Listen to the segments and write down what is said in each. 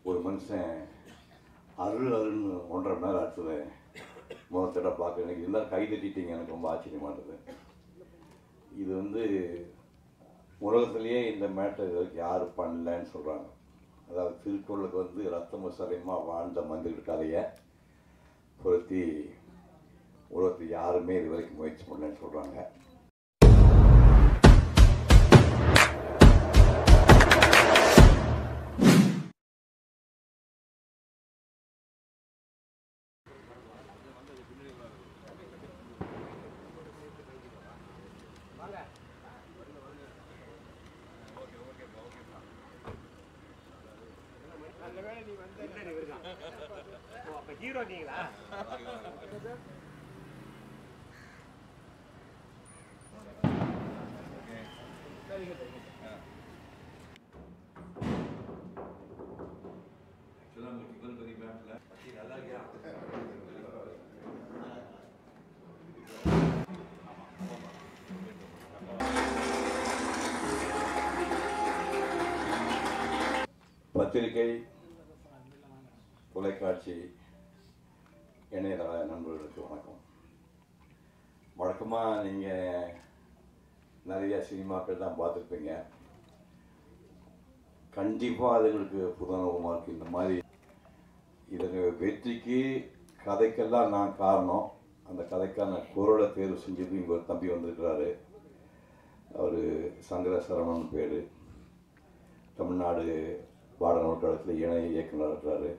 ஒரு மனுஷன் அருள் அருள்னு ஒன்றரை மணி நேரம் ஆச்சுது முதல் தடவை பார்க்க எனக்கு இருந்தால் கை தட்டிட்டீங்க எனக்கு ரொம்ப ஆச்சரியமா இருந்தது இது வந்து உலகத்திலேயே இந்த மேட்டர் இதுவரைக்கும் யாரும் பண்ணலன்னு சொல்கிறாங்க அதாவது திருக்குறளுக்கு வந்து ரத்தம சரியமாக வாழ்ந்த மந்திர கதையை பொருத்தி உலகத்தில் யாருமே இது வரைக்கும் முயற்சி பண்ணலன்னு சொல்கிறாங்க ஹீரோ நீங்களா பத்திரிகை தொலைக்காட்சி இணையதள நண்பர்களுக்கு வணக்கம் வழக்கமாக நீங்கள் நிறைய சினிமாக்கள் தான் பார்த்துருப்பீங்க கண்டிப்பாக அதுங்களுக்கு புதனமாக இருக்குது இந்த மாதிரி இதுங்க வெற்றிக்கு கதைக்கெல்லாம் நான் காரணம் அந்த கதைக்கான குரலை தேர்வு செஞ்சது இங்கே ஒரு தம்பி வந்திருக்கிறாரு அவர் சங்கர சரவணன் பேர் தமிழ்நாடு பாடநூல் கழகத்தில் இணை இயக்குனர் இருக்கிறாரு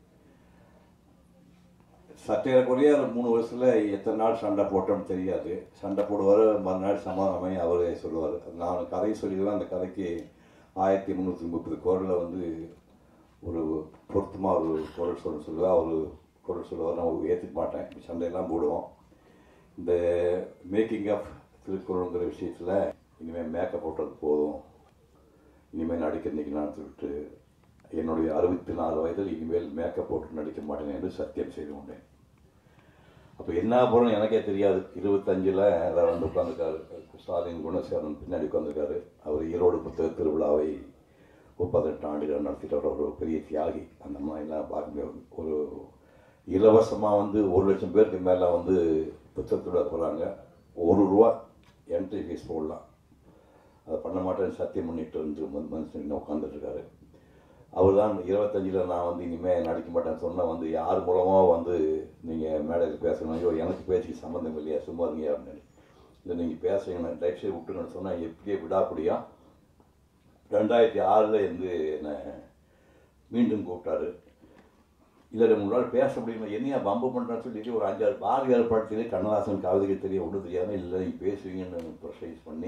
சற்றேறக்குறைய ஒரு மூணு வருஷத்தில் எத்தனை நாள் சண்டை போட்டோம்னு தெரியாது சண்டை போடுவார் மறுநாள் சமாதானமே அவரே சொல்லுவார் நான் கதை சொல்லிடுவேன் அந்த கதைக்கு ஆயிரத்தி முந்நூற்றி முப்பது குரலில் வந்து ஒரு பொருத்தமாக ஒரு குரல் சொல்ல சொல்லுவேன் அவர் குரல் சொல்லுவார் நான் ஏற்றுக்க மாட்டேன் சண்டையெல்லாம் போடுவோம் இந்த மேக்கிங் ஆஃப் திருக்குறளுங்கிற விஷயத்தில் இனிமேல் மேக்கப் போட்டது போதும் இனிமேல் நடிக்க நிற்கலான்னு சொல்லிட்டு என்னுடைய அறுபத்தி நாலு வயதில் இனிமேல் மேக்கப் போட்டு நடிக்க மாட்டேன் என்று சத்தியம் செய்து கொண்டேன் அப்போ என்ன போகிறோம் எனக்கே தெரியாது இருபத்தஞ்சில் அதை வந்து உட்காந்துருக்காரு ஸ்டாலின் குணசேகரன் பின்னாடி உட்காந்துருக்காரு அவர் ஈரோடு புத்தக திருவிழாவை முப்பத்தெட்டு ஆண்டுகள் நடத்திட்டு வர ஒரு பெரிய தியாகி அந்த மாதிரிலாம் பார்க்க முடியாது ஒரு இலவசமாக வந்து ஒரு லட்சம் பேருக்கு மேலே வந்து புத்தகத்தோட போகிறாங்க ஒரு ரூபா என்ட்ரி ஃபீஸ் போடலாம் அதை பண்ண மாட்டேன்னு சத்தியம் பண்ணிட்டு இருந்து வந்து மனுஷன் இன்னும் உட்காந்துட்டு இருக்காரு அவர் தான் இருபத்தஞ்சில் நான் வந்து இனிமேல் நடிக்க மாட்டேன்னு சொன்னால் வந்து யார் மூலமாக வந்து நீங்கள் மேடையில் பேசணும் ஐயோ எனக்கு பேச்சுக்கு சம்மந்தம் இல்லையா சும்மா இருங்க அப்படின்னு இல்லை நீங்கள் பேசுங்க தயவுசெய்து விட்டுங்கன்னு சொன்னால் எப்படியே விடாப்படியா ரெண்டாயிரத்தி ஆறில் இருந்து என்னை மீண்டும் கூப்பிட்டாரு இல்லை ரெண்டு மூணு நாள் பேச முடியுமா என்னையா பம்பு பண்ணுறேன்னு சொல்லிட்டு ஒரு அஞ்சாறு பாரதியார் பாடத்திலே கண்ணதாசன் கவிதைகள் தெரியும் ஒன்றும் தெரியாமல் இல்லை நீங்கள் பேசுவீங்கன்னு ப்ரொசைஸ் பண்ணி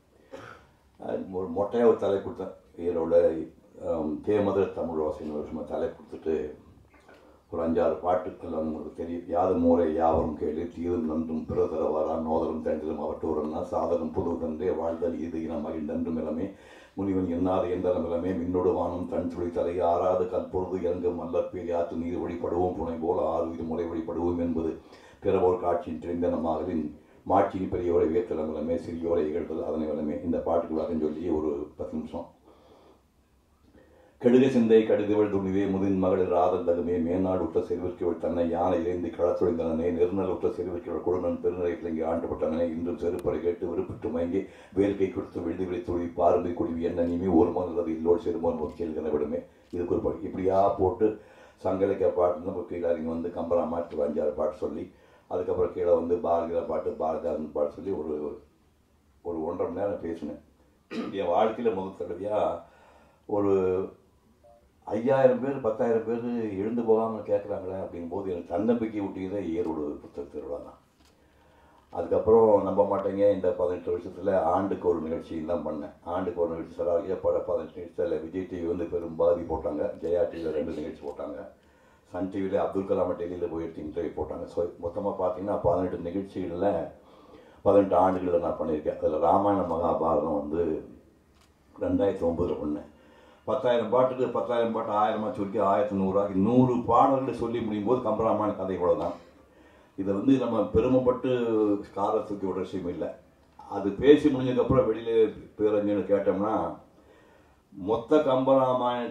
அது ஒரு மொட்டையாக ஒரு தலை கொடுத்தேன் ஈரோட தேமதுர தமிழ் வாசின்னு வருஷமாக தலை கொடுத்துட்டு ஒரு அஞ்சாறு பாட்டுக்கெல்லாம் உங்களுக்கு தெரியும் யாது மூரை யாவரும் கேளு தீரும் நன்றும் பிறதர வரா நோதரும் தண்டிலும் அவட்டூரன்னா சாதனம் புது தன்றே வாழ்தல் இது இன மகிழ்ந்தன்றும் இளமே முனிவன் எண்ணாது எந்தனம் இளமே மின்னோடு வானம் தன் துளி தலை ஆறாது கற்பொழுது இறங்கும் மல்லற்பேரி ஆற்று நீர் வழிபடுவோம் புனை போல ஆறு இது முறை வழிபடுவோம் என்பது பிறவோர் காட்சியின் தெரிந்தனமாகலின் மாட்சியின் பெரியோரை வேத்தலம் இளமே சிறியோரை இகழ்தல் அதனை இளமே இந்த பாட்டுக்கு வரன்னு சொல்லி ஒரு பத்து நிமிஷம் கெடுக சிந்தை கடுதுவள் துணிவே முதின் மகளிர் ஆதல் தகுமே மேநாடு உற்ற செல்விற்கவள் தன்னை யானை இறைந்து களத்துழைந்தனே நெருநல் உற்ற செல்விற்கவள் கொடுநன் பெருநிலையில் இங்கே ஆண்டுபட்டனே இன்றும் செருப்பறை கேட்டு விருப்பிட்டு மயங்கி வேல்கை கொடுத்து விழுது விழி துளி பார்வை குடிவி என்ன நீமே ஒரு மகள் அது இல்லோடு செருமோன் ஒரு கேள்கிற விடுமே இதுக்கு ஒரு பாட்டு இப்படியா போட்டு சங்கலிக்க பாட்டு நம்ம கீழே இங்கே வந்து கம்பரா மாட்டு அஞ்சாறு பாட்டு சொல்லி அதுக்கப்புறம் கீழே வந்து பாரதியார் பாட்டு பாரதியார் பாட்டு சொல்லி ஒரு ஒரு ஒன்றரை மணி நேரம் பேசினேன் என் வாழ்க்கையில் முதல் தடவையாக ஒரு ஐயாயிரம் பேர் பத்தாயிரம் பேர் எழுந்து போகாமல் கேட்குறாங்களே அப்படிங்கும்போது எனக்கு தன்னம்பிக்கை ஊட்டியதே ஈரோடு புத்தக திருவிழா தான் அதுக்கப்புறம் நம்ப மாட்டேங்க இந்த பதினெட்டு வருஷத்தில் ஆண்டுக்கு ஒரு நிகழ்ச்சி தான் பண்ணேன் ஆண்டுக்கு ஒரு நிகழ்ச்சி சராகிய பல பதினெட்டு நிகழ்ச்சியில் விஜய் டிவி வந்து பெரும் பாதி போட்டாங்க ஜெயா டிவியில் ரெண்டு நிகழ்ச்சி போட்டாங்க சன் டிவியில் அப்துல் கலாம் டெல்லியில் போய் எடுத்து இன்டர்வியூ போட்டாங்க ஸோ மொத்தமாக பார்த்தீங்கன்னா பதினெட்டு நிகழ்ச்சிகளில் பதினெட்டு ஆண்டுகளில் நான் பண்ணியிருக்கேன் அதில் ராமாயண மகாபாரதம் வந்து ரெண்டாயிரத்தி ஒம்பதில் பண்ணேன் பத்தாயிரம் பாட்டுக்கு பத்தாயிரம் பாட்டு ஆயிரமா சுருக்கி ஆயிரத்தி நூறாக்கி நூறு பாடல்கள் சொல்லி முடியும் போது கம்பராமாயண கதை கூட தான் இதை வந்து நம்ம பெருமைப்பட்டு காரை தூக்கி விட விஷயம் இல்லை அது பேசி முடிஞ்சதுக்கப்புறம் வெளியில பேரஞ்சு கேட்டோம்னா மொத்த கம்பராமாயணத்தையும்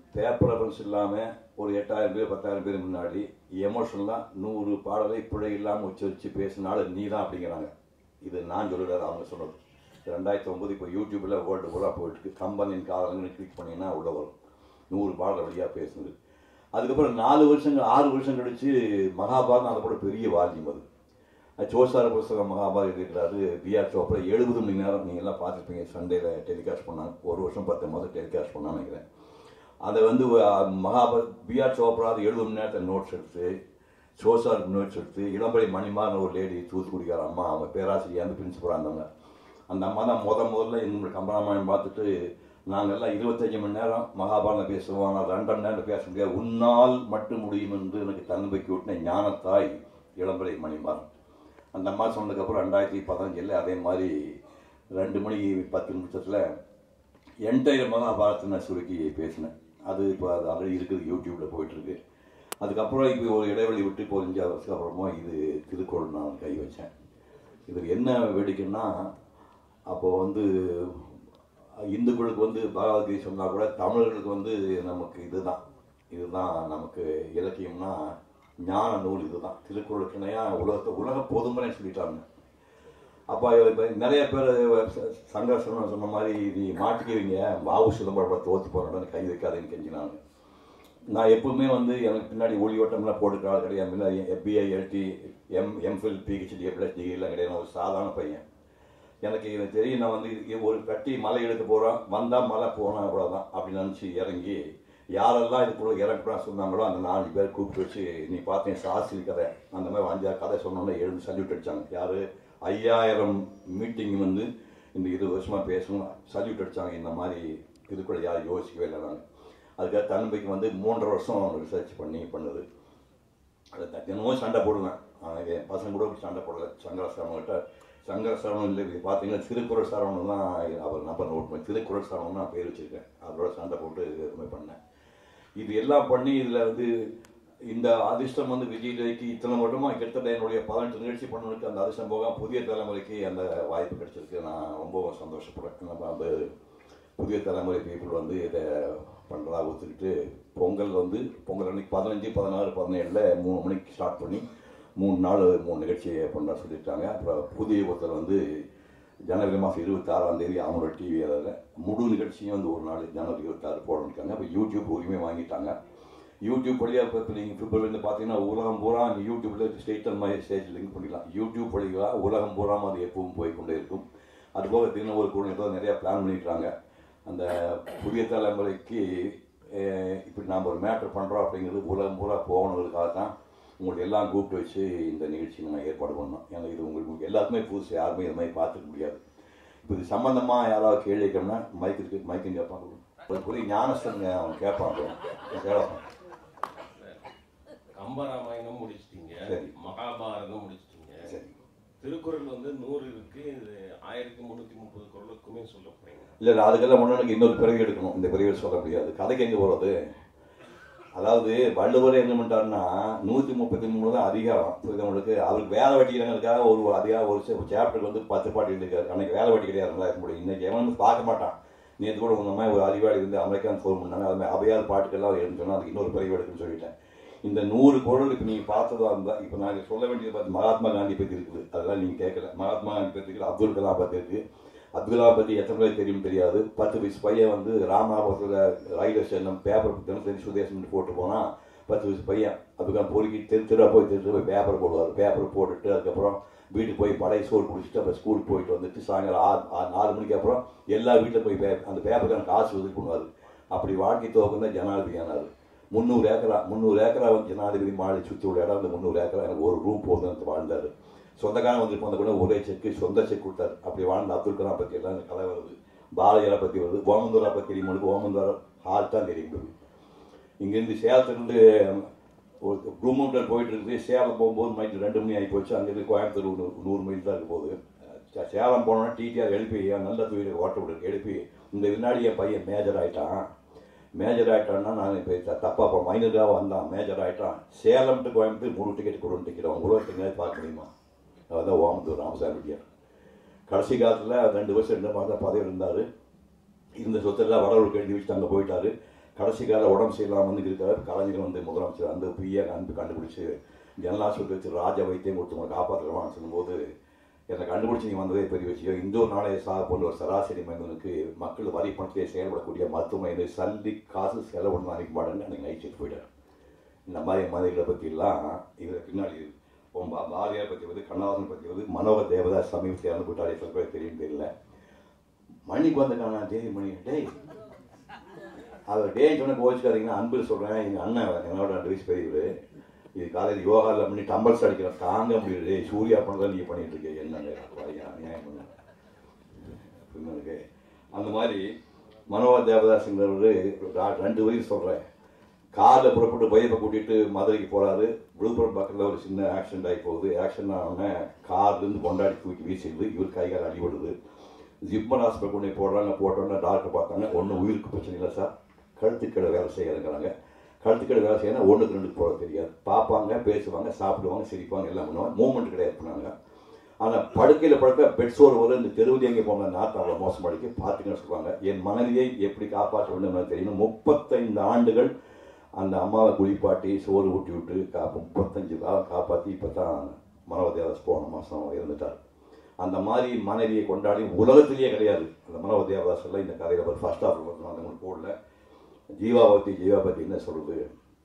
பேப்பர் ரெஃபரன்ஸ் இல்லாமல் ஒரு எட்டாயிரம் பேர் பத்தாயிரம் பேர் முன்னாடி எமோஷனலாக நூறு பாடலை பிழை இல்லாமல் வச்சு வச்சு பேசினால நீ தான் அப்படிங்கிறாங்க இது நான் சொல்லல அவங்க சொன்னது ரெண்டாயிரத்தி ஒன்பது இப்போ யூடியூப்பில் வேர்ல்டு பூரா போயிட்டு கம்பனின் காதலங்கன்னு கிளிக் பண்ணிங்கன்னா உள்ள வரும் நூறு பாடல் வழியாக பேசுனது அதுக்கப்புறம் நாலு வருஷங்கள் ஆறு வருஷம் கழிச்சு மகாபாரதம் அதை கூட பெரிய வால்யூம் அது அது சோசார புஸ்தகம் மகாபாரத் இருக்கிறாரு பிஆர் சோப்ரா எழுபது மணி நேரம் நீங்கள் எல்லாம் பார்த்துருப்பீங்க சண்டேல டெலிகாஸ்ட் பண்ணாங்க ஒரு வருஷம் பத்து மாதம் டெலிகாஸ்ட் பண்ணான்னு நினைக்கிறேன் அதை வந்து மகாபாரத் பிஆர் சோப்ரா அது எழுபது மணி நேரத்தை நோட்ஸ் எடுத்து சோசார் நோட்ஸ் எடுத்து இளம்பரை மணிமார்னு ஒரு லேடி தூத்துக்குடிக்கார அம்மா அவங்க பேராசிரியர் அந்த பிரின்சிபலாக இருந்தாங்க அந்த அம்மா தான் முத முதல்ல எங்களுடைய கம்பராமாயணம் பார்த்துட்டு நாங்கள் எல்லாம் இருபத்தஞ்சு மணி நேரம் மகாபாரதம் பேசுவோம் ஆனால் ரெண்டு மணி நேரம் பேச முடியாது உன்னால் மட்டும் முடியும் என்று எனக்கு தன்னம்பிக்கை விட்டின ஞானத்தாய் இளம்பரை மணிமாறன் அந்த அம்மா சொன்னதுக்கப்புறம் ரெண்டாயிரத்தி பதினஞ்சில் அதே மாதிரி ரெண்டு மணி பத்து நிமிஷத்தில் என்டையர் மகாபாரத்தை நான் சுருக்கி பேசினேன் அது இப்போ அது ஆல்ரெடி இருக்குது யூடியூப்பில் போயிட்டுருக்கு அதுக்கப்புறம் இப்போ ஒரு இடைவெளி விட்டு இப்போ அஞ்சு வருஷத்துக்கு அப்புறமா இது திருக்குறள் நான் கை வச்சேன் இதுக்கு என்ன வேடிக்கைன்னா அப்போ வந்து இந்துக்களுக்கு வந்து பகவத்கீதை சொன்னால் கூட தமிழர்களுக்கு வந்து நமக்கு இதுதான் இதுதான் நமக்கு இலக்கியம்னா ஞான நூல் இதுதான் திருக்குறளுக்கு இணையாக உலகத்தை உலக பொதுமனை சொல்லிட்டாங்க அப்போ இப்போ நிறைய பேர் சங்கர்ஷன் சொன்ன மாதிரி நீ மாட்டிக்குவீங்க வாவு சிதம்பரம் தோத்து போகிறோன்னு கை வைக்காதேன்னு கெஞ்சினாங்க நான் எப்பவுமே வந்து எனக்கு பின்னாடி ஒளி ஓட்டம்லாம் போட்டுக்கால் கிடையாது முன்னாடி எஃபிஐ எல்டி எம் எம்ஃபில் பிஹெச்டி எப்ளஸ் டிகிரிலாம் கிடையாது நான் ஒரு சாதாரண பையன் எனக்கு இது தெரியும் நான் வந்து இது ஒரு கட்டி மலை எடுக்க போகிறோம் வந்தால் மலை போனால் அவ்வளோதான் அப்படின்னு நினச்சி இறங்கி யாரெல்லாம் இதுக்குள்ள இறக்குறான்னு சொன்னாங்களோ அந்த நாலு பேர் கூப்பிட்டு வச்சு நீ பார்த்தேன் சாஸ்திரி கதை அந்த மாதிரி அஞ்சாறு கதை சொன்னோன்னே எழுந்து சல்யூட் அடித்தாங்க யார் ஐயாயிரம் மீட்டிங் வந்து இந்த இருபது வருஷமாக பேசணும் சல்யூட் அடித்தாங்க இந்த மாதிரி இதுக்குள்ள யாரும் யோசிக்கவே இல்லை நாங்கள் அதுக்காக தன்னம்பிக்கை வந்து மூன்றரை வருஷம் ரிசர்ச் பண்ணி பண்ணுது அதை தினமும் சண்டை போடுவேன் ஆனால் என் பசங்க கூட இப்படி சண்டை போடல சங்கர சரவணகிட்ட சங்கர சரவணன் இல்லை இது பார்த்தீங்கன்னா திருக்குறள் சரவணன் தான் அவர் நம்பர் நோட் பண்ணி திருக்குறள் சரவணன் நான் பேர் வச்சிருக்கேன் அவரோட சண்டை போட்டு இதுமே பண்ணேன் இது எல்லாம் பண்ணி இதில் வந்து இந்த அதிர்ஷ்டம் வந்து விஜய் ரவிக்கு இத்தனை வருடமா கிட்டத்தட்ட என்னுடைய பதினெட்டு நிகழ்ச்சி பண்ணதுக்கு அந்த அதிர்ஷ்டம் போக புதிய தலைமுறைக்கு அந்த வாய்ப்பு கிடைச்சிருக்கு நான் ரொம்ப சந்தோஷப்படுறேன் நம்ம அந்த புதிய தலைமுறை பீப்புள் வந்து இதை பண்ணுறதா ஒத்துக்கிட்டு பொங்கல் வந்து பொங்கல் அன்னைக்கு பதினஞ்சு பதினாறு பதினேழில் மூணு மணிக்கு ஸ்டார்ட் பண்ணி மூணு நாள் மூணு நிகழ்ச்சியை பண்ண சொல்லியிருக்காங்க அப்புறம் புதிய ஒருத்தர் வந்து ஜனவரி மாதம் இருபத்தாறாம் தேதி அவங்களோட டிவி அதில் முழு நிகழ்ச்சியும் வந்து ஒரு நாள் ஜனவரி இருபத்தாறு போடணுக்காங்க இப்போ யூடியூப் உரிமை வாங்கிட்டாங்க யூடியூப் வழியாக இப்போ இப்போ நீங்கள் பிப்ரவரியில் பார்த்தீங்கன்னா உலகம் பூரா அந்த யூடியூப்பில் ஸ்டேட் மாதிரி ஸ்டேஜ் லிங்க் பண்ணிக்கலாம் யூடியூப் வழியாக உலகம் பூரா அது எப்பவும் போய் கொண்டே இருக்கும் அதுபோக தின ஒரு கூட ஏதோ நிறையா பிளான் பண்ணியிருக்காங்க அந்த புதிய தலைமுறைக்கு அஹ், இப்படி நாம் ஒரு மேட்ரு பண்ணுறோம் அப்படிங்கிறது உலகம் பூரா போகணுங்கிறதுக்காக தான் உங்களுக்கு எல்லாம் கூப்பிட்டு வச்சு இந்த நிகழ்ச்சி நம்ம ஏற்பாடு பண்ணோம் ஏன்னா இது உங்களுக்கு எல்லாத்துக்குமே புதுசு யாருமே இது மாதிரி பார்த்துக்க முடியாது இப்போ இது சம்மந்தமாக யாராவது கேள்வி கேட்டோம்னா மைக் இருக்கு மைக்கும் கேட்பாங்க ஒரு புரிய ஞானஸ்தனுங்க அவன் கேட்பான் கேட்பான் கம்பராமாயணம் முடிச்சிட்டீங்க சரி. மகாபாரதம் முடிச்சிட்டீங்க சரி திருக்குறள் வந்து நூறு இருக்கு இது ஆயிரத்தி முன்னூத்தி முப்பது குரலுக்குமே சொல்ல போறீங்க இல்லை இல்லை அதுக்கெல்லாம் ஒன்று இன்னொரு பிறவி எடுக்கணும் இந்த பிறவியில் சொல்ல முடியாது கதைக்கு எங்கே போகிறது அதாவது வள்ளுவர் என்ன பண்ணிட்டாருன்னா நூற்றி முப்பத்தி மூணு தான் அதிகாரம் புரியுது உங்களுக்கு அவருக்கு வேலை வெட்டிக்கிறவங்களுக்காக ஒரு அதிகாரம் ஒரு சாப்டர் வந்து பத்து பாட்டு எழுதிருக்காரு அன்னைக்கு வேலை வெட்டி கிடையாது நல்லா இருக்க முடியும் இன்னைக்கு எவன் வந்து பார்க்க மாட்டான் நேற்று கூட உங்க மாதிரி ஒரு அறிவாளி வந்து அமெரிக்கான் ஃபோன் பண்ணாங்க அது மாதிரி அவையார் பாட்டுக்கெல்லாம் எழுந்து சொன்னா அதுக்கு இன்னொரு பிறவி எடுக்குன்னு சொல்லிட்டேன் இந்த நூறு குரல் இப்போ நீங்கள் பார்த்ததா இருந்தால் இப்போ நான் சொல்ல வேண்டியது பார்த்து மகாத்மா காந்தி பற்றி இருக்குது அதெல்லாம் நீங்கள் கேட்கல மகாத்மா காந்தி பற்றி இருக்குது அப்துல் கலாம் பற்றி இருக்குது அப்துல் கலாம் பற்றி எத்தனை பேர் தெரியும் தெரியாது பத்து வயசு பையன் வந்து ராமநாதபுரத்தில் ரயில்வே ஸ்டேஷன் பேப்பர் தினசரி சுதேசம் போட்டு போனால் பத்து வயசு பையன் அப்துல் கலாம் பொறுக்கி தெரு தெருவா போய் தெரு தெருவா போய் பேப்பர் போடுவார் பேப்பர் போட்டுட்டு அதுக்கப்புறம் வீட்டுக்கு போய் பழைய சோறு குடிச்சிட்டு அப்புறம் ஸ்கூலுக்கு போயிட்டு வந்துட்டு சாயங்காலம் ஆறு ஆறு நாலு மணிக்கு அப்புறம் எல்லா வீட்டில் போய் பே அந்த பேப்பருக்கான காசு உதவி பண்ணுவார் அப்படி வாழ்க்கை துவக்கம் தான் ஜனாதிபதி ஆனார் முந்நூறு ஏக்கரா முந்நூறு ஏக்கரா வந்து ஜனாதிபதி மாலை சுற்றி உள்ள இடம் அந்த முந்நூறு ஏக்கரா எனக்கு ஒரு ரூம் போதும் வாழ்ந்தார் சொந்தக்காரன் வந்து அந்த கூட ஒரே செக்கு சொந்த செக் கொடுத்தாரு அப்படி வாழ்ந்த அப்துல் கலாம் பற்றி எல்லாம் எனக்கு கதை வருது பாரதியாரை பற்றி வருது ஓமந்தூரா பற்றி தெரியும் உங்களுக்கு ஓமந்தூரா ஹால் தான் தெரியும் உங்களுக்கு. இங்கேருந்து சேலத்துலேருந்து ஒரு ப்ளூ மவுண்டன் போயிட்டு இருக்குது சேலம் போகும்போது நைட்டு ரெண்டு மணி ஆகி போச்சு அங்கேருந்து கோயம்புத்தூர் ஒரு நூறு மைல் தான் இருக்க போகுது சே- சேலம் போனோன்னா டிடிஆர் எழுப்பி என் நல்ல தூயில ஓட்ட விடு எழுப்பி இந்த வினாடி என் பையன் மேஜர் ஆயிட்டான் மேஜர் ஆயிட்டான்னா நான் இப்போ தப்பா இப்போ மைனராக வந்தான் மேஜர் ஆயிட்டான் சேலம் டு கோயம்புத்தூர் மூணு டிக்கெட் கொடு டிக்கெட் அவங்க உலகத்துக்கு பார்க்க முடியுமா அதான் ஓமந்தூர் ராமசாமி ரெட்டியார் கடைசி காலத்தில் ரெண்டு வருஷம் ரெண்டு மாதம் பதவி இருந்தார் இருந்த சொத்தெல்லாம் வடலூருக்கு எழுதி வச்சுட்டு அங்கே போயிட்டாரு கடைசி கால உடம்பு சரியில்லாமல் வந்து இருக்காரு கலைஞர் வந்து முதலமைச்சர் அந்த பிஏ அன்பு கண்டுபிடிச்சு ஜனலா சொல்லி வச்சு ராஜ வைத்தியம் கொடுத்து உங்களை காப்பாற்றலாமான்னு சொல்லும்போது என்னை கண்டுபிடிச்சி நீங்கள் வந்ததே பெரிய விஷயம் இந்த ஒரு நாளை சாக போன்ற ஒரு சராசரி மனிதனுக்கு மக்கள் வரி பணத்திலே செயல்படக்கூடிய மருத்துவமனை சல்லி காசு செலவு ஒன்று அனுப்ப மாட்டேன்னு எனக்கு நைட்டு போயிட்டார் இந்த மாதிரி மனிதர்களை பற்றிலாம் இதில் பின்னாடி உன் பா- பாரதியார் பற்றி வந்து கண்ணாசன் பற்றி வந்து மனோகர் தேவதாஸ் சமீபத்தில் இறந்து போட்டாரே சில பேர் தெரியும் தெரியல மணிக்கு வந்திருக்காங்க தேதி மணி டேய் அவர் டே சொன்ன கோச்சுக்காதீங்கன்னா அன்பு சொல்கிறேன் எங்கள் அண்ணன் என்னோட ரெண்டு வயசு பெரியவர் இது காலையில் யோகாவில் பண்ணி டம்பல்ஸ் அடிக்கிறேன் தாங்க முடியல டேய் சூர்யா பண்ணதான் நீங்கள் பண்ணிட்டு இருக்கீங்க என்னங்க பையன் நியாயம் பண்ண இருக்கு அந்த மாதிரி மனோகர் தேவதாஸ்ங்கிறவர் ரெண்டு வயசு சொல்கிறேன் காரில் புறப்பட்டு பையப்பை கூட்டிட்டு மதுரைக்கு போறாரு விழுப்புரம் பக்கத்தில் ஒரு சின்ன ஆக்சிடென்ட் ஆகி போகுது ஆக்சிடென்ட் ஆனோடனே கார்லேருந்து கொண்டாடி தூக்கி வீசிடுது இவர் கை கால் அடிபடுது ஜிப்மர் ஹாஸ்பிட்டல் கொண்டு போய் போடுறாங்க போட்டோன்னே டாக்டர் பார்த்தாங்க ஒன்றும் உயிருக்கு பிரச்சனை இல்லை சார் கழுத்துக்கடை வேலை செய்யாதுங்கிறாங்க கழுத்துக்கடை வேலை செய்யணும் ஒன்றுக்கு ரெண்டுக்கு போட தெரியாது பார்ப்பாங்க பேசுவாங்க சாப்பிடுவாங்க சிரிப்பாங்க எல்லாம் பண்ணுவாங்க மூவ்மெண்ட் கிடையாது பண்ணாங்க ஆனால் படுக்கையில் படுக்க பெட் சோறு வரும் இந்த தெருவில் எங்கே போன நாட்டு அவ்வளோ மோசம் அடிக்க பார்த்துக்கன்னு சொல்லுவாங்க என் மனைவியை எப்படி காப்பாற்ற வேண்டும் தெரியணும் முப்பத்தைந்து ஆண்டுகள் அந்த அம்மாவை குளிப்பாட்டி சோறு ஊட்டி விட்டு கா முப்பத்தஞ்சு காலம் காப்பாற்றி இப்போ தான் மனோதேவதாஸ் போன மாதம் இறந்துட்டார் அந்த மாதிரி மனைவியை கொண்டாடி உலகத்திலேயே கிடையாது அந்த மனோதேவதாஸ் எல்லாம் இந்த கதையில் ஒரு ஃபர்ஸ்ட் ஆஃப் அந்த உங்களுக்கு போடல ஜீவா பற்றி ஜீவா பற்றி என்ன சொல்கிறது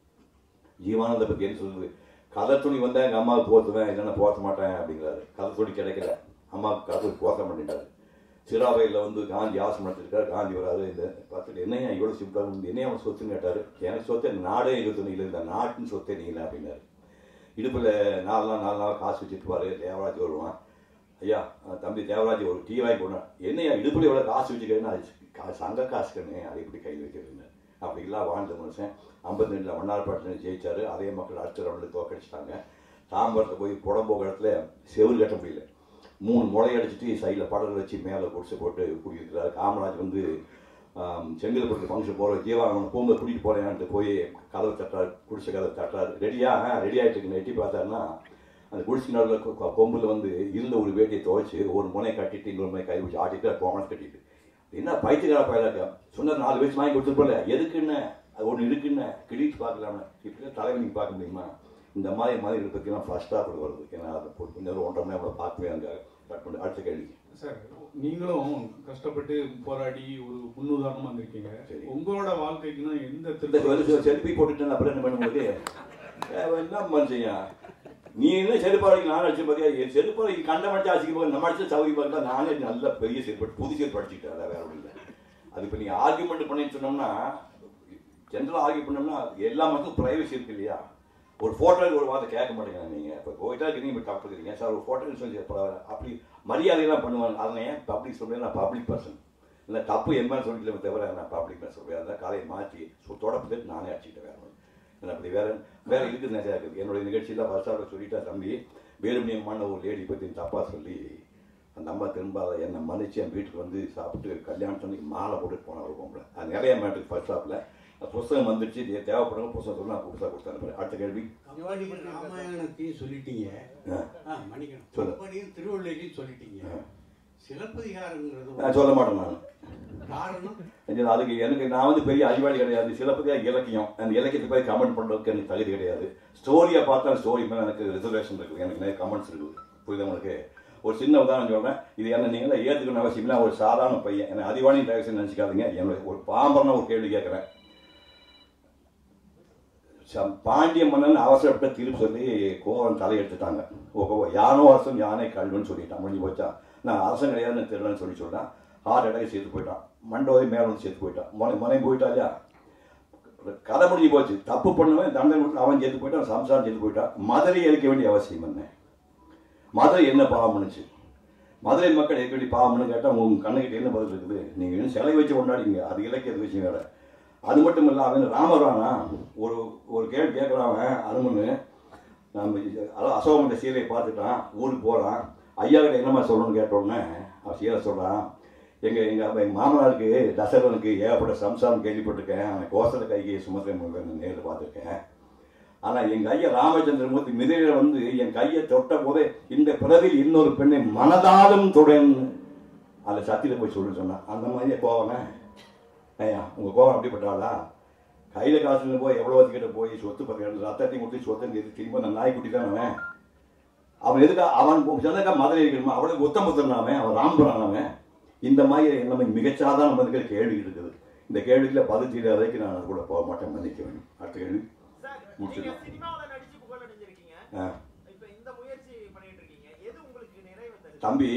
ஜீவானந்த பற்றி என்ன சொல்லுது கதை துணி வந்தா எங்கள் அம்மாவுக்கு போத்துவேன் இல்லைன்னா போத்த மாட்டேன் அப்படிங்கிறாரு கதை துணி கிடைக்கல அம்மாவுக்கு கதை துணி போத்த மாட்டேங்கிறாரு சிராவையில் வந்து காந்தி ஆசம் நடத்திருக்காரு காந்தி வராது இந்த பார்த்துட்டு என்னையா இவ்வளோ சிம்பிளாக இருந்து என்னையா அவன் சொத்துன்னு கேட்டார் எனக்கு சொத்து எனக்கு நாடே இருபத்தி இல்லை இந்த நாட்டின் சொத்தே நீங்களா அப்படின்னாரு இடுப்பில் நாலு நாள் நாலு நாள் காசு வச்சுட்டு பாரு தேவராஜ் வருவான் ஐயா அஹ் தம்பி தேவராஜ் ஒரு டீ வாங்கி போனேன் என்னையா இடுப்பில் எவ்வளோ காசு வச்சுக்கிறேன்னு அது கா- சங்க காசு கண்ணு அதை எப்படி கையில் வைக்கிறதுன்னு அப்படிலாம் வாழ்ந்த மனுஷன் ஐம்பத்தி ரெண்டில் மன்னார்பாட்டில் ஜெயிச்சாரு அதே மக்கள் அடுத்த ரவுண்டில் தோக்கடிச்சிட்டாங்க தாம்பரத்தை போய் புடம்போக இடத்துல செவுரு கட்ட முடியல மூணு முளை அடிச்சிட்டு சைடில் படகு வச்சு மேலே குடிசை போட்டு குடியிருக்கிறாரு காமராஜ் வந்து ஆம், செங்கல்பட்டு ஃபங்க்ஷன் போகிற ஜீவா அவனை பூங்க கூட்டிகிட்டு போகிறேன்ட்டு போய் கதவை தட்டுறாரு குடிசை கதவை தட்டுறாரு ரெடியா ரெடி ஆகிட்டு எட்டி பார்த்தாருன்னா அந்த குடிசை நடுவில் கொ- கொ- கொம்புல வந்து இருந்த ஒரு வேட்டியை துவைச்சு ஒரு முனை கட்டிட்டு இன்னொரு முனை கை வச்சு ஆட்டிட்டு கோமஸ் கட்டிட்டு என்ன பைத்தியக்கார பயலாக்க சொன்ன நாலு வயசு வாங்கி கொடுத்துருப்போம்ல எதுக்குன்னு அது ஒன்று இருக்குன்னு கிழிச்சு பார்க்கலாம்னு இப்படி தலைவன் நீங்கள் பார்க்க முடியுமா இந்த மாதிரி மாதிரி பற்றிலாம் ஃபர்ஸ்ட் ஆஃப் வருது ஏன்னா அதை போட்டு கொஞ்சம் நேரம் ஒன்றரை மணி நேரம் பார்க்கவே அங்கே கட் பண்ணி அடுத்த கேள்வி சார் நீங்களும் கஷ்டப்பட்டு போராடி ஒரு முன்னுதாரணமா இருந்திருக்கீங்க சரி. உங்களோட வாழ்க்கைக்குன்னா எந்த இந்த திருப்பம் வந்து செல்ஃபி போட்டுட்டு அப்புறம் என்ன பண்ணும்போது அஹ் என்ன மனுஷன் நீ என்ன செருப்பாடிக்கு நான் அடிச்ச பார்த்தியா என் செருப்பாடிக்கு கண்ட மடிச்சு அடிச்சு போது நம்ம அடிச்ச சவுதி பார்த்தா நானே நல்ல பெரிய செருப்பு புது செருப்பு அடிச்சுக்கிட்டேன் அதான் வேற ஒன்றும் இல்லை அது இப்போ நீங்கள் ஆர்குமெண்ட் பண்ணிட்டு சொன்னோம்னா ஜென்ரலாக ஆர்கியூ பண்ணோம்னா எல்லா மக்களும் ப்ரைவசி இருக்கு இல்லையா ஒரு ஃபோட்டோக்கு ஒரு வார்த்தை கேட்க மாட்டேங்கிறாங்க நீங்கள் இப்போ போயிட்டா இருக்கீங்க இப்போ தப்பு இருக்கிறீங்க சார் ஒரு ஃபோட்டோன்னு சொல்லி பரவாயில்ல. அப்படி மரியாதையெல்லாம் பண்ணுவாங்க அதை ஏன் பப்ளிக் சொல்றேன் நான் பப்ளிக் பர்சன் இல்லை தப்பு என்ன சொல்லிக்கல தவிர நான் பப்ளிக் நான் சொல்றேன் அதான் காலையை மாற்றி ஸோ தொடப்பத்துக்கு நானே அடிச்சுக்கிட்டேன் வேற ஒண்ணும். எனக்கு அப்படி வேற வேற இருக்குது நிறையா இருக்குது என்னுடைய நிகழ்ச்சியில் ஃபர்ஸ்ட் ஆஃப் சொல்லிட்டா தம்பி வேலுமணியம்மான ஒரு லேடி பற்றி தப்பாக சொல்லி அந்த அம்மா திரும்ப அதை என்னை மன்னிச்சு என் வீட்டுக்கு வந்து சாப்பிட்டு கல்யாணத்துக்கு மாலை போட்டுட்டு போன ஒரு பொம்பளை அது நிறைய மேட்டுக்கு ஃபர்ஸ்ட் ஆஃபில் புஸ்தகம் வந்துடுச்சு இது தேவைப்படுங்க புஸ்தகம் சொல்லி நான் புதுசாக கொடுத்தேன் அடுத்த கேள்வி கம்பெனியும் ராமாயணத்தையும் சொல்லிட்டீங்க ஆ. ஆ, மன்னிக்கணும் சொல்லு. கம்பெனியும் திருவள்ளுவரையும் சொல்லிட்டீங்க சிலப்பதிகாரங்கிறது நான் சொல்ல மாட்டேன் நான் காரணம் கொஞ்சம் அதுக்கு எனக்கு நான் வந்து பெரிய அறிவாளி கிடையாது சிலப்பதியா இலக்கியம் அந்த இலக்கியத்தை போய் கமெண்ட் பண்ணுறதுக்கு எனக்கு தகுதி கிடையாது ஸ்டோரியை பார்த்தா ஸ்டோரி மேலே எனக்கு ரிசர்வேஷன் இருக்குது எனக்கு நிறைய கமெண்ட்ஸ் இருக்குது புரியுது உங்களுக்கு ஒரு சின்ன உதாரணம் சொல்கிறேன் இது என்ன நீங்களே ஏற்றுக்கணும் அவசியம் இல்லை ஒரு சாதாரண பையன் என்னை அறிவாளி தயவுசெய்து நினச்சிக்காதீங்க என்னுடைய ஒரு பாம்பரனா ஒரு கேள்வி கேட்குறேன் சம்- பாண்டிய மன்னன் அவசரப்பட்ட தீர்ப்பு சொல்லி கோவம் தலையெடுத்துட்டாங்க ஓ யானோ அரசன் யானை கல்வன்னு சொல்லிட்டான் முடிஞ்சு போச்சா நான் அரசன் கிடையாதுன்னு தெரியலன்னு சொல்லி சொல்லிட்டான் ஹார்ட் அட்டாக் சேர்த்து போயிட்டான் மண்டோதை மேலே வந்து சேர்த்து போயிட்டான் மனை மனை போயிட்டா இல்லையா கதை முடிஞ்சு போச்சு தப்பு பண்ணுவேன் தண்டனை கொடுத்து அவன் சேர்த்து போயிட்டான் சம்சாரம் சேர்த்து போயிட்டான் மதுரை எரிக்க வேண்டிய அவசியம் என்ன மதுரை என்ன பாவம் பண்ணுச்சு மதுரை மக்கள் எரிக்க வேண்டிய பாவம்னு கேட்டால் உங்க கண்ணுக்கிட்ட என்ன பதில் இருக்குது நீங்கள் இன்னும் சிலை வச்சு கொண்டாடிங்க அது இலக்கிய விஷயம் வேற அது மட்டும் இல்லை அவன் ராமரானா ஒரு ஒரு கேள்வி கேட்குறான் அவன் அருமனு நம்ம அதான் அசோகமன்ற சீலையை பார்த்துட்டான் ஊருக்கு போகிறான் ஐயா கிட்ட என்னம்மா சொல்லணும்னு கேட்டோடனே அவன் சீலை சொல்கிறான் எங்கள் எங்கள் எங்கள் மாமனாருக்கு தசரனுக்கு ஏகப்பட்ட சம்சாரம் கேள்விப்பட்டிருக்கேன் அவன் கோசல கைக்கு சுமத்திர நேரில் பார்த்துருக்கேன் ஆனால் எங்கள் ஐயா ராமச்சந்திரமூர்த்தி மிதிரையில் வந்து என் கையை தொட்ட போதே இந்த பிறவில் இன்னொரு பெண்ணை மனதாலும் தொடன்னு அந்த சத்தியில் போய் சொல்லு சொன்னான் அந்த மாதிரியே கோவமே ஐயா உங்கள் கோவம் அப்படிப்பட்டாளா கையில் காசு போய் எவ்வளோ கிட்ட போய் சொத்து பத்து ரத்தத்தையும் கொடுத்து சொத்தை நிறுத்தி திரும்ப அந்த நாய்க்குட்டி தான் அவன் அவன் எதுக்கு அவன் சொன்னக்கா மதுரை இருக்கணுமா அவனுக்கு உத்தம் புத்திரனாவன் அவன் ராம்புரானவன் இந்த மாதிரி நம்ம மிகச்சாதாரண இருக்கிற கேள்வி இருக்குது இந்த கேள்விக்குள்ள பதில் தீர வரைக்கும் நான் அது கூட போக மாட்டேன் மன்னிக்க வேண்டும் அடுத்த கேள்வி சார் நீங்க முடிச்சிடலாம். சினிமாவுல நடிச்சு புகழ் அடைஞ்சிருக்கீங்க ஆ. இப்ப இந்த முயற்சி பண்ணிட்டு இருக்கீங்க எது உங்களுக்கு நிறைவு தருது தம்பி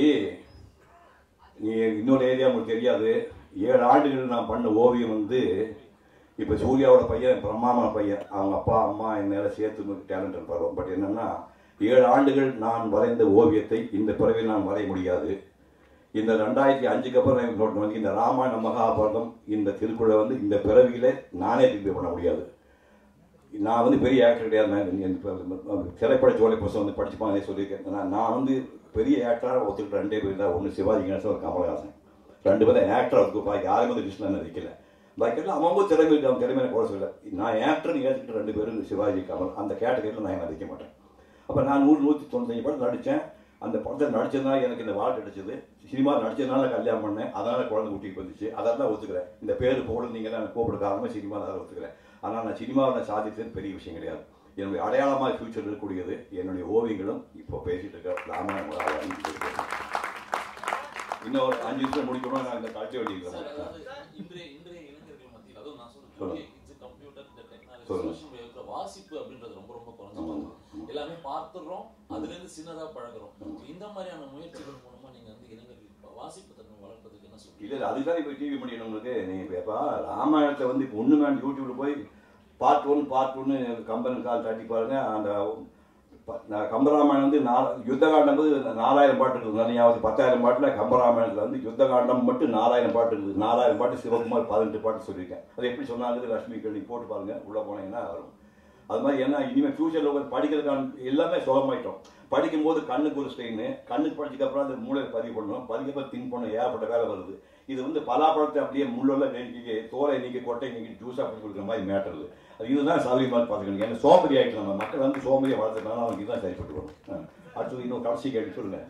நீ இன்னொரு ஏரியா உங்களுக்கு தெரியாது ஏழு ஆண்டுகள் நான் பண்ண ஓவியம் வந்து இப்போ சூர்யாவோட பையன் பிரம்மாமான பையன் அவங்க அப்பா அம்மா என் மேலே சேர்த்து டேலண்ட் இருப்பார் பட் என்னன்னா ஏழு ஆண்டுகள் நான் வரைந்த ஓவியத்தை இந்த பிறவில் நான் வரைய முடியாது இந்த ரெண்டாயிரத்தி அஞ்சுக்கு அப்புறம் எனக்கு நோட் வந்து இந்த ராமாயண மகாபாரதம் இந்த திருக்குறளை வந்து இந்த பிறவியில நானே திருப்பி பண்ண முடியாது நான் வந்து பெரிய ஆக்டர் கிடையாது நான் இந்த- இந்த திரைப்பட ஜோலை புத்தகம் வந்து படிச்சுப்பாங்க சொல்லியிருக்கேன் நான் நான் வந்து பெரிய ஆக்டராக ஒத்துக்கிட்ட ரெண்டே பேர் தான் ஒன்று சிவாஜி கணேசன் ஒரு கமலஹாசன் ரெண்டு பேரும் ஆக்டர் இருக்குப்பா யாரும் வந்து கிருஷ்ணன் நடிக்கல பாக்கெல்லாம் அவங்க திறமை இருக்கு அவன் திறமையை கூட சொல்ல நான் ஆக்டர்னு ஏற்றுக்கிட்ட ரெண்டு பேரும் சிவாஜி கமல் அந்த கேட்டகரியில் நான் நடிக்க மாட்டேன் அப்போ நான் நூறு நூற்றி தொண்ணூத்தஞ்சு படம் நடித்தேன் அந்த படத்தை நடிச்சதுனால எனக்கு இந்த வாழ்க்கை கிடைச்சது சினிமா நடிச்சதுனால கல்யாணம் பண்ணேன் அதனால குழந்தை குட்டிக்கு வந்துச்சு அதான் தான் ஒத்துக்கிறேன் இந்த பேர் போல நீங்கள் தான் கூப்பிட காரணமே சினிமா தான் ஒத்துக்கிறேன் ஆனால் நான் சினிமாவை நான் சாதித்தது பெரிய விஷயம் கிடையாது என்னுடைய அடையாளமாக ஃபியூச்சர் இருக்கக்கூடியது என்னுடைய ஓவியங்களும் இப்போ பேசிட்டு இருக்க ராமாயணம் ஒரு ஆள் அஞ்சு பேர் பேசுறேன். இன்னும் ஒரு அஞ்சு நிமிஷம் முடிக்கணும் நான் இந்த காட்சி சார், வழியில் அதாவது இன்றைய இன்றைய இளைஞர்கள் மத்தியில் அதுவும் நான் சொல்றேன் சொல்லுங்க. kids, computer, இந்த technology, சொல்லுங்க. social media இருக்கிற வாசிப்பு அப்படின்றது ரொம்ப ரொம்ப குறைஞ்சு ஆமாம். போகுது. எல்லாமே பார்த்துடுறோம் அதுல இருந்து சின்னதா பழகுறோம் இந்த மாதிரியான முயற்சிகள் மூலமா நீங்க வந்து இளைஞர்களுக்கு வாசிப்பு தன்மை வளர்ப்பதுக்கு என்ன சொல்றீங்க இல்லை அதுதான் இப்போ டிவி முடியணுங்களுக்கு நீங்கள் இப்போ ராமாயணத்தை வந்து இப்போ ஒன்று மேன் யூடியூப்ல போய் பார்ட் ஒன் பார்ட் ஒன்று கம்பன் கால் தட்டி பாருங்க அந்த ப- நான் கம்பராமாயணம் வந்து நா யுத்தகாண்டம் வந்து நாலாயிரம் பாட்டு இருக்குது தனியாவது பத்தாயிரம் பாட்டில் கம்பராமாயணத்தில் வந்து யுத்தகாண்டம் மட்டும் நாலாயிரம் பாட்டு இருக்குது நாலாயிரம் பாட்டு சிவகுமார் பதினெட்டு பாட்டு சொல்லியிருக்கேன் அது எப்படி சொன்னாங்க லட்சுமி கேள்வி போட்டு பாருங்க உள்ளே போனீங்கன்னா வரும் அது மாதிரி ஏன்னா இனிமேல் ஃபியூச்சரில் உட்காந்து படிக்கிறதுக்கான எல்லாமே சுகமாயிட்டோம் படிக்கும்போது கண்ணுக்கு ஒரு ஸ்ட்ரெயின் கண்ணுக்கு படிச்சதுக்கப்புறம் அந்த மூளையில் பதிவு பண்ணணும் பதிக்கப்பறம் திங்க் பண்ணணும் ஏகப்பட்ட வேலை வருது இது வந்து பலாப்பழத்தை அப்படியே முள்ளுள்ள நீக்கி தோலை நீக்கி கொட்டை நீக்கி ஜூஸாக பண்ணி கொடுக்குற மாதிரி மேட்டர் அது இதுதான் சௌகரியமாக பார்த்துக்கணும் ஏன்னா சோம்பேறி ஆகிட்டு நம்ம மக்கள் வந்து சோம்பேறியை வளர்த்துக்கலாம் அவங்களுக்கு இதுதான் சரிப்பட்டு வரும் ஆ. அடுத்தது இன்னும் கடைசி கேள்வி சொல்லுங்க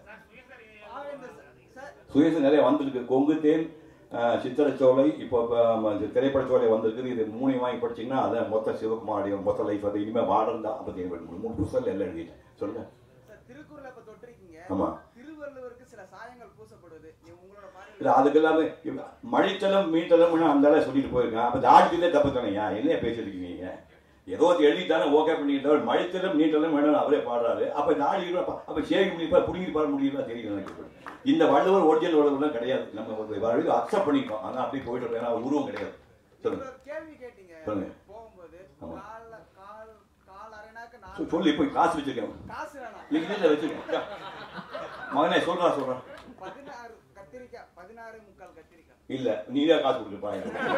சார் சுயசு நிறைய வந்திருக்கு கொங்கு தேன் அஹ், சித்திரச்சோலை இப்போ இப்போ, ஆமா, இந்த திரைப்படச்சோலை வந்திருக்குது இது மூணையும் வாங்கி படிச்சீங்கன்னா அதை மொத்த சிவகுமாரி மொத்த லைஃப் அது இனிமேல் மாடல் தான் அப்போ மூணு மூணு புத்தகம் எல்லாம் எழுதிட்டேன் சொல்லுங்க சார் திருக்குறளை இப்ப தொட்டிருக்கீங்க ஆமா. திருவள்ளுவருக்கு சில சாயங்கள் பூசப்படுது இது உங்களோட இல்லை பார்வையில அதுக்கு எல்லாமே மழித்தலம் மீட்டலம் அந்த ஆளே சொல்லிட்டு போயிருக்கேன் அப்போ தாடிச்சதே தப்பு தானேயா என்ன பேசிருக்கீங்க நீங்க ஏதோ ஒரு எழுதிட்டானே ஓகே பண்ணிக்கிட்டா மழித்தலம் நீட்டலம் வேணும்னு அவரே பாடுறாரு அப்போ தாடி அப்போ சேகி முடிப்பா புடிங்கி பாட முடியல தெரியல எனக்கு இந்த வள்ளுவர் ஒரிஜினல் வள்ளுவர்லாம் கிடையாது நம்ம ஒரு வரைக்கும் அக்செப்ட் பண்ணிக்கோம் ஆனால் அப்படியே போயிட்டு இருக்கோம் ஏன்னா அவர் உருவம் கிடையாது சொல்லுங்க ஒரு கேள்வி கேட்டீங்க சொல்லுங்க. போகும்போது ஆமா. கால் கால் கால் அரைனாக்க சொ- நாலு சொல்லி போய் காசு வச்சிருக்கேன் காசு வேணாம் இல்லை வச்சிருக்கேன் மகனே சொல்றா சொல்றேன் பதினாறு கத்திரிக்காய் பதினாறு முக்கால் கத்திரிக்காய் இல்ல நீதான் காசு கொடுப்பா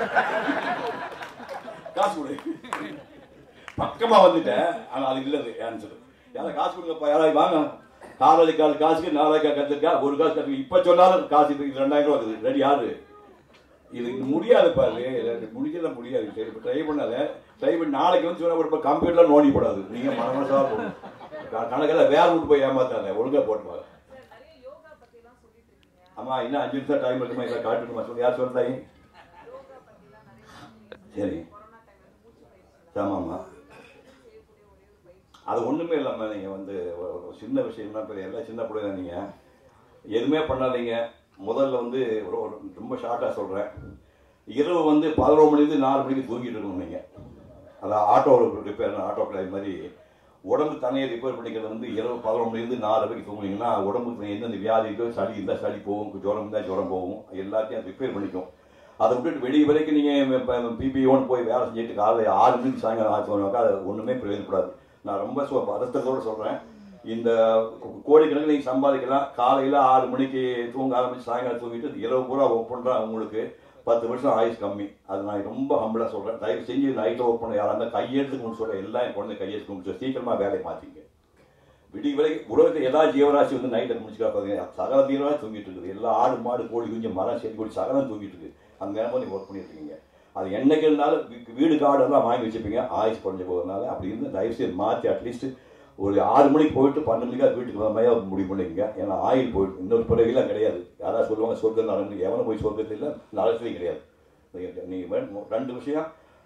காசு கொடு பக்கமா வந்துட்டேன் ஆனா அது இல்லது ஆன்சர் யாரா காசு கொடுங்கப்பா யாராவது வாங்க காலாளி கால் காசுக்கு நாலாயிரம் கத்திருக்கா ஒரு காசு கத்து இப்ப சொன்னாலும் காசு இது ரெண்டாயிரம் ரூபா இருக்குது ரெடி யாரு இது இது முடியாது பாரு முடிக்கல முடியாது சரி இப்போ ட்ரை பண்ணாத ட்ரை பண்ணி நாளைக்கு வந்து சொன்னா கூட கம்ப்யூட்டர்ல நோண்டி போடாது நீங்க மன மனசா போடணும் க- கணக்கெல்லாம் வேற விட்டு போய் ஏமாத்தாங்க ஒழுங்கா போட்டு பாரு சார் நிறைய யோகா பத்தி எல்லாம் சொல்லிட்டு இருக்கீங்க அம்மா இன்னும் அஞ்சு நிமிஷம் டைம் இருக்குமா இதை காட்டுமா சொல்லி யார் சொல்றாங்க யோகா பத்தி எல்லாம் நிறைய சொல்றீங்க. சரி கொரோனா டைம்ல வந்து மூச்சு பயிற்சி ஆமாம்மா செய்யக்கூடிய ஒரே ஒரு பயிற்சி அது ஒண்ணுமே இல்லாம நீங்க வந்து ஒரு ஒரு சின்ன விஷயம்னா பெரிய எல்லாம் சின்ன பிள்ளைங்க நீங்க எதுவுமே பண்ணாதீங்க முதல்ல வந்து ஒரு- ஒரு ரொம்ப ஷார்ட்டா சொல்றேன் இரவு வந்து பதினோரு மணிலேருந்து நாலு மணிக்கு தூங்கிட்டு இருக்கணும் நீங்க அதான் ஆட்டோ ரிப்பேர் ஆட்டோ கிளாஸ் மாதிரி உடம்பு தனியை ரிப்பேர் பண்ணிக்கிறது வந்து இரவு பதினொரு மணிலேருந்து நாலு வரைக்கும் தூங்குனீங்கன்னா உடம்புக்கு எந்தெந்த வியாதி இருக்கோ சளி இருந்தால் சளி போகும் ஜுரம் இருந்தால் ஜுரம் போகும் எல்லாத்தையும் ரிப்பேர் பண்ணிக்கும் அதை விட்டுட்டு வெளியே வரைக்கும் நீங்கள் பிபிஓன்னு போய் வேலை செஞ்சுட்டு காலையில் ஆறு மணிக்கு சாயங்காலம் ஆச்சு சொன்னாக்கா அது ஒன்றுமே பிரயோஜனப்படாது நான் ரொம்ப சொ வருத்தத்தோடு சொல்கிறேன் இந்த கோடிக்கணக்கில் நீங்கள் சம்பாதிக்கலாம் காலையில் ஆறு மணிக்கு தூங்க ஆரம்பிச்சு சாயங்காலம் தூங்கிட்டு இரவு பூரா ஒர்க் பண்ணுறா உங்களுக்கு பத்து வருஷம் ஆயுஸ் கம்மி அது நான் ரொம்ப ஹம்பிளாக சொல்கிறேன் தயவு செஞ்சு நைட்டில் ஒர்க் பண்ண யாராக இருந்தால் கையெழுத்துக்கு முடிச்சு சொல்கிறேன் எல்லாம் என் குழந்தை கையெழுத்துக்கு முடிச்சு சீக்கிரமாக வேலையை மாற்றிங்க விடிய வரைக்கும் உலகத்தில் ஏதாவது ஜீவராசி வந்து நைட்டில் முடிச்சுக்கா பார்த்தீங்க சகல தீவிரமாக தூங்கிட்டு இருக்குது எல்லா ஆடு மாடு கோழி குஞ்சு மரம் செடி கொடி சகலம் தூங்கிட்டு இருக்கு அந்த நேரம் நீங்கள் ஒர்க் பண்ணிட்டு இருக்கீங்க அது என்னைக்கு இருந்தாலும் வீ- வீடு காடு எல்லாம் வாங்கி வச்சுப்பீங்க ஆயுஸ் குறைஞ்சு போகிறதுனால அப்படி இருந்து தயவு செய்து மாற்றி அட்லீஸ்ட் ஒரு ஆறு மணிக்கு போயிட்டு பன்னெண்டு மணிக்காக வீட்டுக்கு வர மாதிரி முடிவு பண்ணிக்கங்க ஏன்னா ஆயில் போயிட்டு இன்னொரு பிறவிலாம் கிடையாது யாராவது சொல்லுவாங்க சொர்க்கம் நரகம் எவனும் போய் சொர்க்கத்தில் இல்லை நரகத்துலையும் கிடையாது நீங்கள் ரெண்டு விஷயம்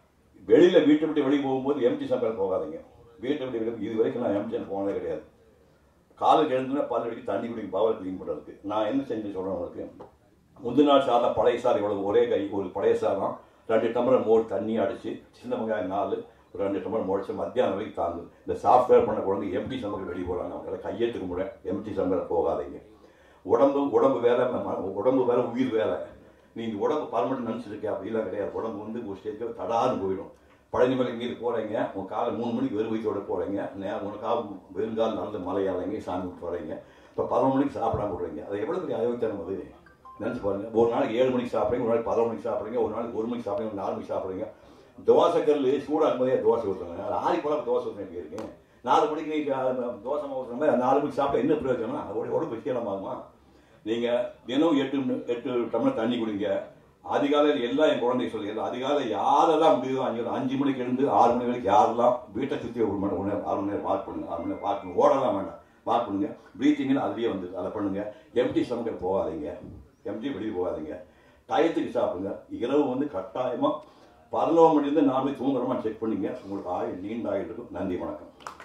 வெளியில வீட்டை விட்டு வெளியே போகும்போது எம்டி சமையல் போகாதீங்க வீட்டை விட்டு வெளியே இது வரைக்கும் நான் எம்டி போனதே கிடையாது காலையில் எழுந்துனா பல் அடிக்க தண்ணி குடிக்கும் பவர் க்ளீன் பண்ணுறதுக்கு நான் என்ன செஞ்சு சொல்கிறேன் உங்களுக்கு முந்தின நாள் சாதம் பழைய சாதம் இவ்வளவு ஒரே கை ஒரு பழைய சாதம் ரெண்டு டம்ளர் மோர் தண்ணி அடிச்சு சின்ன வெங்காயம் நாலு ஒரு ரெண்டு டம்ளர் முடிச்சு மத்தியானம் வரைக்கும் தாங்கு இந்த சாஃப்ட்வேர் பண்ண குழந்தை எம்டி சமையல் வெளியே போகிறாங்க அவங்களால கையெழுத்துக்க முடியும் எம்டி சமையல் போகாதீங்க உடம்பு உடம்பு வேலை நம்ம உடம்பு வேலை உயிர் வேலை நீங்கள் உடம்பு பர்மனெண்ட் நினச்சிருக்கே அப்படிலாம் கிடையாது உடம்பு வந்து ஒரு ஸ்டேஜில் தடான்னு போயிடும் பழனி மலை இங்கே போகிறீங்க உங்கள் காலை மூணு மணிக்கு வெறும் வயிற்றோட போகிறீங்க நேரம் உனக்காக வெறுங்கால் நடந்து மலையாளங்க சாமி விட்டு வரீங்க இப்போ பதினொன்று மணிக்கு சாப்பிடாம விடுறீங்க அது எவ்வளோ பெரிய அயோக்கியம் அது நினச்சி பாருங்க ஒரு நாளைக்கு ஏழு மணிக்கு சாப்பிட்றீங்க ஒரு நாளைக்கு பதினொரு மணிக்கு சாப்பிட்றீங்க ஒரு நாளைக்கு ஒரு மணிக்கு சாப்பிட்றீங்க ஒரு நாலு மணிக்கு சாப்பிட்றீங்க தோசை கல் சூடாக இருக்கும்போதே தோசை ஊற்றுறாங்க அது ஆறி போல தோசை ஊற்றுறேன் இருக்கேன் நாலு மணிக்கு நீ தோசை ஊற்றுற மாதிரி நாலு மணிக்கு சாப்பிட்டா என்ன பிரயோஜனம் அதோட உடம்பு விசேலமாகுமா நீங்கள் தினம் எட்டு மணி- எட்டு டம்ளர் தண்ணி குடிங்க அதிகாலையில் எல்லாம் என் குழந்தை சொல்லி எல்லாம் அதிகாலை யாரெல்லாம் முடியுதோ அஞ்சு அஞ்சு மணிக்கு எழுந்து ஆறு மணி வரைக்கும் யாரெல்லாம் வீட்டை சுற்றி ஒரு மணி ஒன்று ஆறு மணி நேரம் வாக் பண்ணுங்க ஆறு மணி நேரம் வாக் பண்ணுங்க ஓடலாம் வேண்டாம் வாக் பண்ணுங்க ப்ரீத்திங்னு அதுலேயே வந்து அதை பண்ணுங்க எம்டி சமைக்க போகாதீங்க எம்டி வெளியே போகாதீங்க டயத்துக்கு சாப்பிடுங்க இரவு வந்து கட்டாயமாக பதினோரு மணிலேருந்து நாலு மணி தூங்குறமா செக் பண்ணிங்க உங்களுக்கு ஆயுள் நீண்ட ஆயுள் இருக்கும் நன்றி வணக்கம்